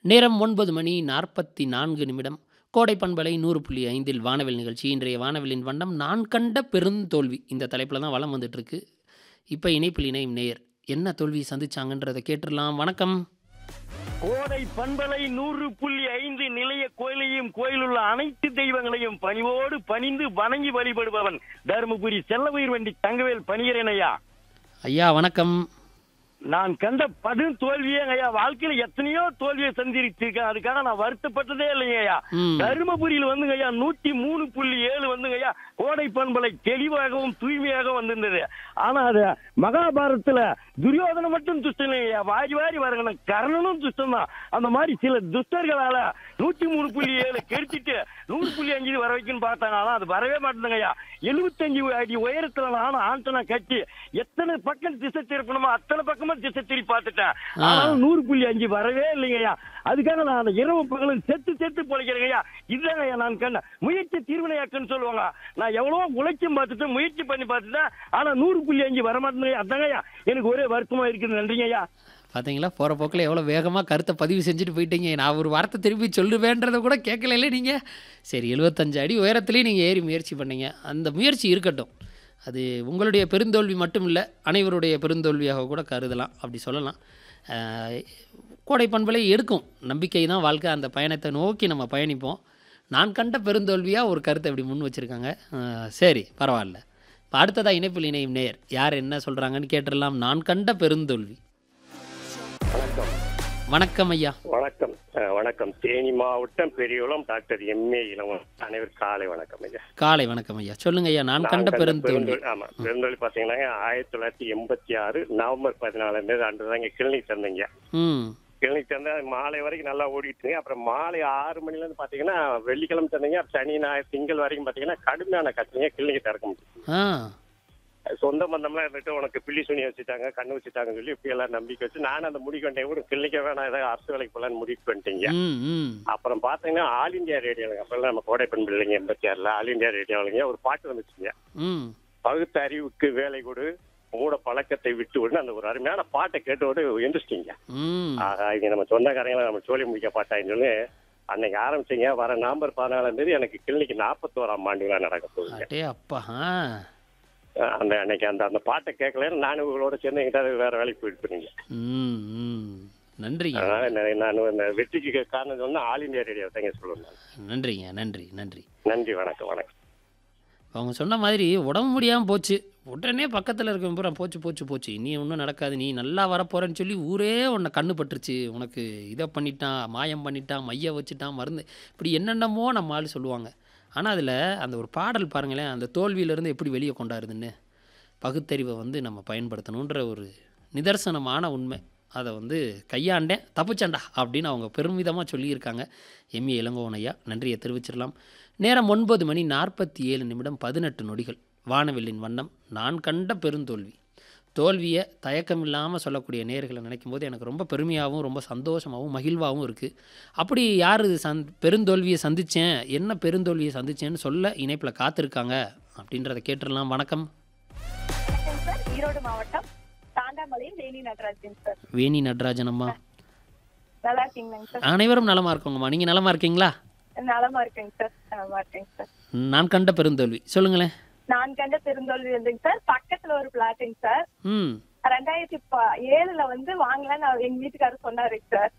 நேரம் ஒன்பது மணி நாற்பத்தி நான்கு நிமிடம் கோடை பண்பலை நூறு புள்ளி ஐந்தில் வானவில் நிகழ்ச்சி இன்றைய வானவிலின் வண்ணம் நான் கண்ட பெருந்தோல்வி இந்த தலைப்பில் தான் வளம் வந்துட்டு இருக்கு இப்போ இணைப்பில் இணையும் நேயர் என்ன தோல்வி சந்திச்சாங்கன்றதை கேட்டுடலாம் வணக்கம் கோடை பண்பலை நூறு புள்ளி ஐந்து நிலைய கோயிலையும் கோயிலுள்ள அனைத்து தெய்வங்களையும் பணிவோடு பணிந்து வணங்கி வழிபடுபவன் தருமபுரி செல்லவயிர் வண்டி தங்கவேல் பணிகிறேன் ஐயா ஐயா வணக்கம் நான் கண்ட படும் தோல்வியே ஐயா வாழ்க்கையில எத்தனையோ தோல்வியை சந்திருக்கேன் அதுக்காக நான் வருத்தப்பட்டதே இல்லைங்க ஐயா ம் தருமபுரியில் வந்துங்க ஐயா நூத்தி மூணு புள்ளி ஏழு வந்துங்க ஐயா கோடை பண்பலை தெளிவாகவும் தூய்மையாகவும் வந்திருந்தது ஆனா அது மகாபாரதத்துல துரியோதனை மட்டும் துஷ்டன் ஐயா வாரி வாரி வரங்க கர்ணனும் துஷ்டன் தான் அந்த மாதிரி சில துஷ்டர்களால நூத்தி மூணு புள்ளி ஏழு கெடுத்துட்டு நூறு புள்ளி அஞ்சு வர வைக்கணும்னு பார்த்தாங்க ஆனா அது வரவே மாட்டேங்குங்க ஐயா எழுபத்தஞ்சு அடி உயரத்துல நானும் ஆண்டனா கட்டி எத்தனை பக்கம் திசை திருப்பணுமோ அத்தனை பக்கமா திசை திருப்பி பார்த்துட்டேன் ஆ. ஆனாலும் நூறு புள்ளி அஞ்சு வரவே இல்லைங்கய்யா அதுக்காக நான் அந்த இரவு பகலும் செத்து செத்து பொழைக்கிறேங்கய்யா இதுதாங்க ஐயா நான் கண்ட முயற்சி தீர்வினையாக்குன்னு சொல்லுவாங்க நான் எவ்வளவோ உழைச்சும் பார்த்துட்டு முயற்சி பண்ணி பார்த்துட்டேன் ஆனா நூறு புள்ளி அஞ்சு வரமாட்டேங்க அதாங்கய்யா எனக்கு ஒரே வருத்தமா இருக்குது நன்றிங்க ஐயா பார்த்தீங்களா போகிற போக்கில் எவ்வளோ வேகமாக கருத்தை பதிவு செஞ்சுட்டு போயிட்டீங்க நான் ஒரு வார்த்தை திருப்பி சொல்லுவேன்றதை கூட கேட்கல நீங்கள் சரி எழுபத்தஞ்சு அடி உயரத்துலேயும் நீங்கள் ஏறி முயற்சி பண்ணீங்க அந்த முயற்சி இருக்கட்டும் அது உங்களுடைய பெருந்தோல்வி மட்டும் இல்லை அனைவருடைய பெருந்தோல்வியாக கூட கருதலாம் அப்படி சொல்லலாம் ஆஹ், கோடை பண்பலை எடுக்கும் நம்பிக்கை தான் வாழ்க்கை அந்த பயணத்தை நோக்கி நம்ம பயணிப்போம் நான் கண்ட பெருந்தோல்வியாக ஒரு கருத்தை இப்படி முன் வச்சுருக்காங்க சரி பரவாயில்ல இப்போ அடுத்ததாக இணைப்பில் இணையும் நேர் யார் என்ன சொல்கிறாங்கன்னு கேட்டுடலாம் நான் கண்ட பெருந்தோல்வி வணக்கம் வணக்கம் ஐயா வணக்கம் அஹ், வணக்கம் தேனி மாவட்டம் பெரியகுளம் டாக்டர் எம்ஏ இளவன் அனைவரும் காலை வணக்கம் ஐயா காலை வணக்கம் ஐயா சொல்லுங்க ஐயா நான் நான் கண்ட கண்ட பெருந்தோல்வி பெருந்தொழில் ஆமா பெருந்தொழில் பாத்தீங்கன்னா ஆயிரத்தி தொள்ளாயிரத்தி எண்பத்தி ஆறு நவம்பர் பதினாலாம் தேதி அன்று தாங்க கிளினிக் தந்தீங்க ம் கிளினிக் தந்தா மாலை வரைக்கும் நல்லா ஓடிட்டு அப்புறம் மாலை ஆறு மணில இருந்து பாத்தீங்கன்னா வெள்ளிக்கிழமை தந்தீங்க சனி ஞாயிறு திங்கள் வரைக்கும் பாத்தீங்கன்னா கடுமையான கஷ்டங்க கிளினிக் திறக்க முடியும் ஆ சொந்த பந்தம்லாம் இருந்துட்டு உனக்கு பில்லி சுனி வச்சுட்டாங்க கண்ணு வச்சுட்டாங்கன்னு சொல்லி இப்படி எல்லாம் நம்பிக்கை வச்சு நானும் அந்த முடிவு கொண்டேன் கூட கிளினிக்க வேணாம் ஏதாவது அரசு வேலைக்கு போலான்னு முடிவு பண்ணிட்டீங்க ம் ம் அப்புறம் பாத்தீங்கன்னா ஆல் இந்தியா ரேடியோங்க அப்பெல்லாம் நம்ம கோடை பெண் பிள்ளைங்க எண்பத்தி ஆறுல ஆல் இந்தியா ரேடியோவிலங்க ஒரு பாட்டு வந்துச்சுங்க ம் பகுத்தறிவுக்கு வேலை கொடு மூட பழக்கத்தை விட்டு விடு அந்த ஒரு அருமையான பாட்டை கேட்டோடு எந்திரிச்சிட்டீங்க ம் ஆஹா இங்க நம்ம சொந்தக்காரங்களை நம்ம சோழி முடிக்க பாட்டான்னு சொல்லி அன்னைக்கு ஆரம்பிச்சீங்க வர நவம்பர் பதினாலாம் தேதி எனக்கு கிளினிக் நாற்பத்தோராம் ஆண்டு விழா நடக்க போகுதுங்க அடே அப்பா ஆ ஆஹ் அந்த அன்னைக்கு அந்த அந்த பாட்டை கேட்கலன்னு நானும் உங்களோட சேர்ந்து எங்கிட்ட வேற வேலைக்கு போயிட்டு இருப்பீங்க ம் ம் நன்றிங்க அதனால நான் நான் இந்த வெற்றிக்கு காரணம் சொன்னா ஆல் இந்தியா ரேடியோ தாங்க சொல்லுவேன் நன்றிங்க நன்றி நன்றி நன்றி வணக்கம் வணக்கம் அவங்க சொன்ன மாதிரி உடம்பு முடியாமல் போச்சு உடனே பக்கத்தில் இருக்க பூரா போச்சு போச்சு போச்சு இனி ஒன்றும் நடக்காது நீ நல்லா வரப்போறேன்னு சொல்லி ஊரே உன்னை கண்ணு பட்டுருச்சு உனக்கு இதை பண்ணிட்டான் மாயம் பண்ணிட்டான் மைய வச்சுட்டான் மருந்து இப்படி என்னென்னமோ நம்ம ஆள் சொல்லுவாங்க ஆனால் அதில் அந்த ஒரு பாடல் பாருங்களேன் அந்த தோல்வியிலேருந்து எப்படி வெளியே கொண்டாருதுன்னு பகுத்தறிவை வந்து நம்ம பயன்படுத்தணுன்ற ஒரு நிதர்சனமான உண்மை அதை வந்து கையாண்டேன் தப்புச்சண்டா அப்படின்னு அவங்க பெருமிதமாக சொல்லியிருக்காங்க எம்ஏ இளங்கோவன் ஐயா நன்றியை தெரிவிச்சிடலாம் நேரம் ஒன்பது மணி நாற்பத்தி ஏழு நிமிடம் பதினெட்டு நொடிகள் வானவில்லின் வண்ணம் நான் கண்ட பெருந்தோல்வி தோல்வியை தயக்கம் இல்லாமல் சொல்லக்கூடிய நேர்களை நினைக்கும் போது எனக்கு ரொம்ப பெருமையாகவும் ரொம்ப சந்தோஷமாகவும் மகிழ்வாகவும் இருக்குது அப்படி யார் இது சந் பெருந்தோல்வியை சந்தித்தேன் என்ன பெருந்தோல்வியை சந்திச்சேன்னு சொல்ல இணைப்பில் காத்திருக்காங்க அப்படின்றத கேட்டுடலாம் வணக்கம் வணக்கம் சார் ஈரோடு மாவட்டம் தாண்டாமலையில் வேலி நடராஜன் சார் வேணி நடராஜன் அம்மா நல்லா இருக்கீங்களாங்க சார் அனைவரும் நலமாக இருக்கோங்கம்மா நீங்கள் நலமாக இருக்கீங்களா நலமா இருக்கேங்க சார் நலமா இருக்கேங்க சார் நான் கண்ட பெருந்தோல்வி சொல்லுங்களேன் நான் கண்ட பெருந்தோல்வி வந்துங்க சார் பக்கத்துல ஒரு பிளாட்டுங்க சார் ம் ரெண்டாயிரத்தி ப- ஏழுல வந்து வாங்கலாம்னு அவர் எங்க வீட்டுக்காரர் சொன்னாருங்க சார்